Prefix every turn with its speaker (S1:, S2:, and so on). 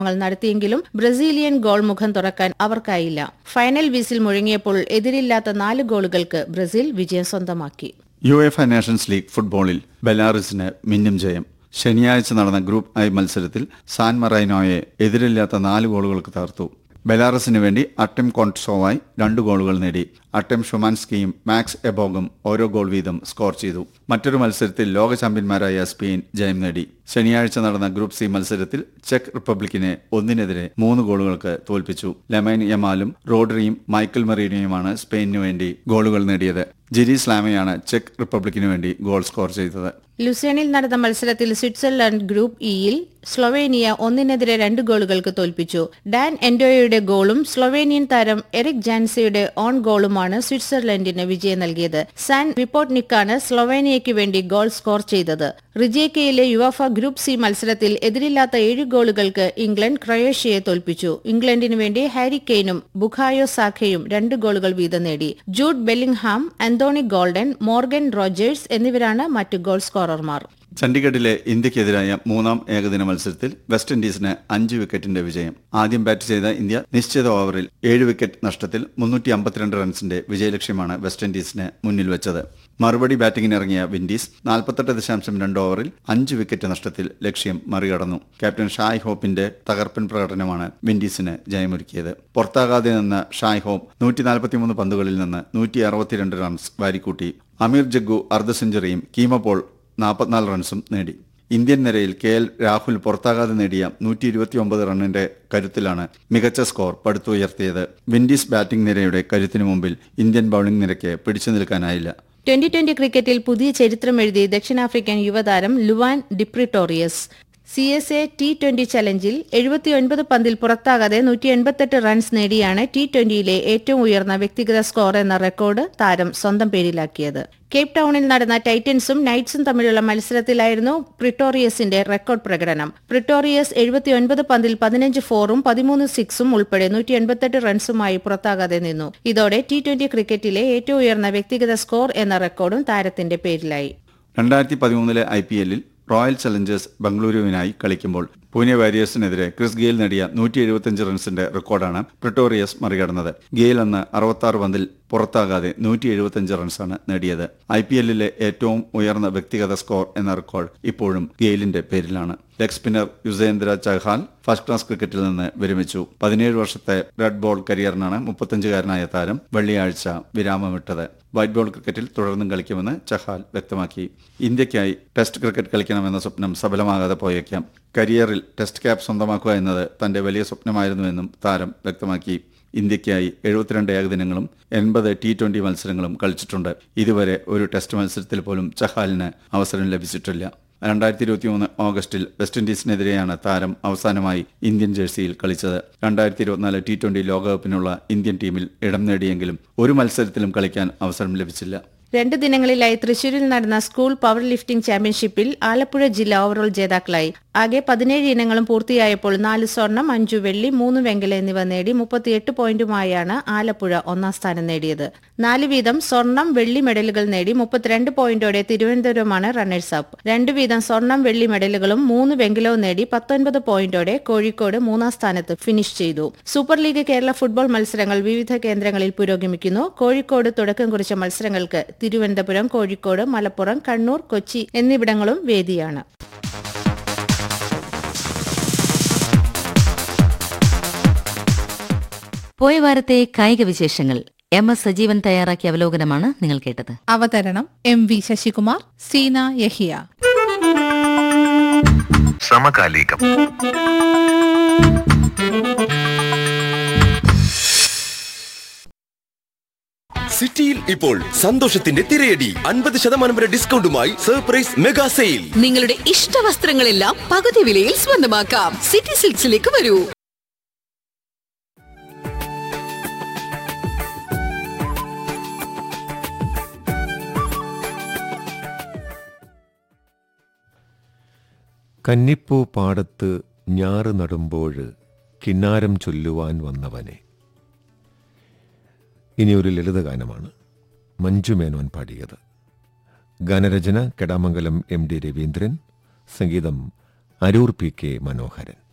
S1: ങ്ങൾ നടത്തിയെങ്കിലും Brazilian goal മുഖം തുറക്കാൻ അവർക്കായില്ല ഫൈനൽ വിസിൽ മുഴങ്ങിയപ്പോൾ എതിരില്ലാത്ത നാല് ഗോളുകൾക്ക് ബ്രസീൽ വിജയം സ്വന്തമാക്കി
S2: യു എഫ് നേഷൻസ് ലീഗ് ഫുട്ബോളിൽ ബെലാറസിന് മിന്നും ജയം ശനിയാഴ്ച നടന്ന ഗ്രൂപ്പ് ഐ മത്സരത്തിൽ സാൻ മറൈനോയെ എതിരില്ലാത്ത നാല് ഗോളുകൾക്ക് തകർത്തു ബെലാറസിന് വേണ്ടി അട്ടം കോൺട്സോവായി രണ്ട് ഗോളുകൾ നേടി അട്ടം ഷുമാൻസ്കിയും മാക്സ് എബോഗും ഓരോ ഗോൾ വീതം സ്കോർ ചെയ്തു മറ്റൊരു മത്സരത്തിൽ ലോക ചാമ്പ്യന്മാരായ സ്പെയിൻ ജയം നേടി ശനിയാഴ്ച നടന്ന ഗ്രൂപ്പ് സി മത്സരത്തിൽ ചെക്ക് റിപ്പബ്ലിക്കിനെ ഒന്നിനെതിരെ മൂന്ന് ഗോളുകൾക്ക് തോൽപ്പിച്ചു ലെമൈൻ യമാലും റോഡറിയും മൈക്കൽ മറീനയുമാണ് സ്പെയിനു വേണ്ടി ഗോളുകൾ നേടിയത് ജിരി സ്ലാമയാണ് ചെക്ക് റിപ്പബ്ലിക്കിന് വേണ്ടി ഗോൾ സ്കോർ ചെയ്തത്
S1: ലുസേണിൽ നടന്ന മത്സരത്തിൽ സ്വിറ്റ്സർലൻഡ് ഗ്രൂപ്പ് ഇയിൽ സ്ലൊവേനിയ ഒന്നിനെതിരെ രണ്ട് ഗോളുകൾക്ക് തോൽപ്പിച്ചു ഡാൻ എൻഡോയുടെ ഗോളും സ്ലൊവേനിയൻ താരം എറിക് ജാൻസയുടെ ഓൺ ഗോളുമാണ് സ്വിറ്റ്സർലൻഡിന് വിജയം നൽകിയത് സാൻ വിപ്പോട്നിക്കാണ് സ്ലൊവേനിയയ്ക്ക് വേണ്ടി ഗോൾ സ്കോർ ചെയ്തത് റിജേക്കയിലെ യുവഫ ഗ്രൂപ്പ് സി മത്സരത്തിൽ എതിരില്ലാത്ത ഏഴ് ഗോളുകൾക്ക് ഇംഗ്ലണ്ട് ക്രൊയേഷ്യയെ തോൽപ്പിച്ചു ഇംഗ്ലണ്ടിന് വേണ്ടി ഹാരി കെയ്നും ബുഖായോ സാഖയും രണ്ട് ഗോളുകൾ വീതം നേടി Jude Bellingham Anthony Gordon Morgan Rogers എന്നിവരാണ് മറ്റ് ഗോൾ സ്കോറർമാർ
S2: ചണ്ഡീഗഡിലെ ഇന്ത്യക്കെതിരായ മൂന്നാം ഏകദിന മത്സരത്തിൽ വെസ്റ്റ് ഇൻഡീസിന് അഞ്ച് വിക്കറ്റിന്റെ വിജയം ആദ്യം ബാറ്റ് ചെയ്ത ഇന്ത്യ നിശ്ചിത ഓവറിൽ ഏഴ് വിക്കറ്റ് നഷ്ടത്തിൽ മുന്നൂറ്റി അമ്പത്തിരണ്ട് റൺസിന്റെ വിജയലക്ഷ്യമാണ് വെസ്റ്റ് ഇൻഡീസിന് മുന്നിൽ വെച്ചത് മറുപടി ബാറ്റിംഗിനിറങ്ങിയ വിൻഡീസ് നാൽപ്പത്തെട്ട് ദശാംശം രണ്ട് ഓവറിൽ അഞ്ച് വിക്കറ്റ് നഷ്ടത്തിൽ ലക്ഷ്യം മറികടന്നു ക്യാപ്റ്റൻ ഷായ് ഹോപ്പിന്റെ തകർപ്പൻ പ്രകടനമാണ് വിൻഡീസിന് ജയമൊരുക്കിയത് പുറത്താകാതെ നിന്ന ഷായ് ഹോപ്പ് നൂറ്റി നാൽപ്പത്തിമൂന്ന് പന്തുകളിൽ നിന്ന് നൂറ്റി അറുപത്തിരണ്ട് റൺസ് വാരിക്കൂട്ടി അമീർ ജഗ്ഗു അർദ്ധ സെഞ്ചുറിയും കീമ പോൾ നാൽപ്പത്തിനാല് റൺസും നേടി ഇന്ത്യൻ നിരയിൽ കെ എൽ രാഹുൽ പുറത്താകാതെ നേടിയ നൂറ്റി ഇരുപത്തിയൊമ്പത് റണ്ണിന്റെ കരുത്തിലാണ് മികച്ച സ്കോർ പടുത്തുയർത്തിയത് വിൻഡീസ് ബാറ്റിംഗ് നിരയുടെ കരുത്തിനു മുമ്പിൽ ഇന്ത്യൻ ബൌളിംഗ് നിരയ്ക്ക് പിടിച്ചു നിൽക്കാനായില്ല
S1: ട്വന്റി ട്വന്റി ക്രിക്കറ്റിൽ പുതിയ ചരിത്രം എഴുതി ദക്ഷിണാഫ്രിക്കൻ യുവതാരം Lhuan dre Pretorius C S A T twenty ചലഞ്ചിൽ എഴുപത്തിയൊൻപത് പന്തിൽ പുറത്താകാതെ നൂറ്റി എൺപത്തെട്ട് റൺസ് നേടിയാണ് ടി ട്വന്റിയിലെ ഏറ്റവും ഉയർന്ന വ്യക്തിഗത സ്കോർ എന്ന റെക്കോർഡ് താരം സ്വന്തം പേരിലാക്കിയത് കേപ്പ് ടൌണിൽ നടന്ന ടൈറ്റൻസും നൈറ്റ്സും തമ്മിലുള്ള മത്സരത്തിലായിരുന്നു പ്രിട്ടോറിയസിന്റെ റെക്കോർഡ് പ്രകടനം പ്രിട്ടോറിയസ് എഴുപത്തിയൊൻപത് പന്തിൽ പതിനഞ്ച് ഫോറും പതിമൂന്ന് സിക്സും ഉൾപ്പെടെ നൂറ്റി എൺപത്തെട്ട് റൺസുമായി പുറത്താകാതെ നിന്നു ഇതോടെ ടി ട്വന്റി ക്രിക്കറ്റിലെ ഏറ്റവും ഉയർന്ന വ്യക്തിഗത സ്കോർ എന്ന റെക്കോർഡും താരത്തിന്റെ പേരിലായി
S2: രണ്ടായിരത്തി പതിമൂന്നിലെ ഐ പി എല്ലിൽ റോയൽ ചലഞ്ചേഴ്സ് ബംഗളൂരുവിനായി കളിക്കുമ്പോൾ പൂനെ വാരിയേഴ്സിനെതിരെ ക്രിസ് ഗെയിൽ നേടിയ നൂറ്റി എഴുപത്തിയഞ്ച് റൺസിന്റെ റെക്കോർഡാണ് പ്രിട്ടോറിയസ് മറികടന്നത് ഗെയിൽ അന്ന് അറുപത്തി പന്തിൽ പുറത്താകാതെ നൂറ്റി എഴുപത്തിയഞ്ച് റൺസാണ് നേടിയത് ഐ പി എല്ലിലെ ഏറ്റവും ഉയർന്ന വ്യക്തിഗത സ്കോർ എന്ന റെക്കോർഡ് ഇപ്പോഴും ഗെയിലിന്റെ പേരിലാണ് leg spinner Yuzvendra Chahal first class ക്രിക്കറ്റിൽ നിന്ന് വിരമിച്ചു പതിനേഴ് വർഷത്തെ റെഡ് ബോൾ കരിയറിനാണ് മുപ്പത്തഞ്ചുകാരനായ താരം വെള്ളിയാഴ്ച വിരാമമിട്ടത് വൈറ്റ് ബോൾ ക്രിക്കറ്റിൽ തുടർന്നും കളിക്കുമെന്ന് ചഹാൽ വ്യക്തമാക്കി ഇന്ത്യയ്ക്കായി ടെസ്റ്റ് ക്രിക്കറ്റ് കളിക്കണമെന്ന സ്വപ്നം സഫലമാകാതെ പോയേക്കാം കരിയറിൽ ടെസ്റ്റ് ക്യാപ്പ് സ്വന്തമാക്കുക എന്നത് തന്റെ വലിയ സ്വപ്നമായിരുന്നുവെന്നും താരം വ്യക്തമാക്കി ഇന്ത്യയ്ക്കായി എഴുപത്തിരണ്ട് ഏകദിനങ്ങളും എൺപത് ടി ട്വന്റി മത്സരങ്ങളും കളിച്ചിട്ടുണ്ട് ഇതുവരെ ഒരു ടെസ്റ്റ് മത്സരത്തിൽ പോലും ചഹാലിന് അവസരം ലഭിച്ചിട്ടില്ല രണ്ടായിരത്തി ഇരുപത്തി മൂന്ന് ഓഗസ്റ്റിൽ വെസ്റ്റ് ഇൻഡീസിനെതിരെയാണ് താരം അവസാനമായി ഇന്ത്യൻ ജേഴ്സിയിൽ കളിച്ചത് രണ്ടായിരത്തി ഇരുപത്തിനാല് ടി ട്വന്റി ലോകകപ്പിനുള്ള ഇന്ത്യൻ ടീമിൽ ഇടം നേടിയെങ്കിലും ഒരു മത്സരത്തിലും കളിക്കാൻ അവസരം ലഭിച്ചില്ല
S1: രണ്ട് ദിനങ്ങളിലായി തൃശൂരിൽ നടന്ന സ്കൂൾ പവർ ലിഫ്റ്റിംഗ് ചാമ്പ്യൻഷിപ്പിൽ ആലപ്പുഴ ജില്ല ഓവറോൾ ജേതാക്കളായി ആകെ പതിനേഴ് ഇനങ്ങളും പൂർത്തിയായപ്പോൾ നാല് സ്വർണം അഞ്ചു വെള്ളി മൂന്ന് വെങ്കല എന്നിവ നേടി മുപ്പത്തിയെട്ട് പോയിന്റുമായാണ് ആലപ്പുഴ ഒന്നാം സ്ഥാനം നേടിയത് നാല് വീതം സ്വർണം വെള്ളി മെഡലുകൾ നേടി മുപ്പത്തിരണ്ട് പോയിന്റോടെ തിരുവനന്തപുരമാണ് റണ്ണേഴ്സ് അപ്പ് രണ്ട് വീതം സ്വർണം വെള്ളി മെഡലുകളും മൂന്ന് വെങ്കലവും നേടി പത്തൊൻപത് പോയിന്റോടെ കോഴിക്കോട് മൂന്നാം സ്ഥാനത്ത് ഫിനിഷ് ചെയ്തു സൂപ്പർ ലീഗ് കേരള ഫുട്ബോൾ മത്സരങ്ങൾ വിവിധ കേന്ദ്രങ്ങളിൽ പുരോഗമിക്കുന്നു കോഴിക്കോട് തുടക്കം കുറിച്ച മത്സരങ്ങൾക്ക് തിരുവനന്തപുരം കോഴിക്കോട് മലപ്പുറം കണ്ണൂർ കൊച്ചി എന്നിവിടങ്ങളും വേദിയാണ്
S3: പോയ വാരത്തെ കായിക വിശേഷങ്ങൾ എം എസ് സജീവൻ തയ്യാറാക്കിയ അവലോകനമാണ് നിങ്ങൾ കേട്ടത്
S4: അവതരണം എം വി ശശികുമാർ സീന യഹിയ
S5: സമകാലികം
S6: സിറ്റിയിൽ ഇപ്പോൾ സന്തോഷത്തിന്റെ തിരയടി അൻപത് ശതമാനം വരെ ഡിസ്കൗണ്ടുമായി സർപ്രൈസ് മെഗാ സെയിൽ
S7: നിങ്ങളുടെ ഇഷ്ട വസ്ത്രങ്ങളെല്ലാം പകുതി വിലയിൽ സ്വന്തമാക്കാം സിറ്റി സിൽക്സിലേക്ക് വരൂ
S8: കന്നിപ്പൂ പാടത്ത് ഞാറ് നടുമ്പോഴ് കിന്നാരം ചൊല്ലുവാൻ വന്നവനെ ഇനി ഒരു ലളിതഗാനമാണ് മഞ്ജു മേനോൻ പാടിയത് ഗാനരചന കെടാമംഗലം എം ഡി രവീന്ദ്രൻ സംഗീതം അരൂർ പി കെ മനോഹരൻ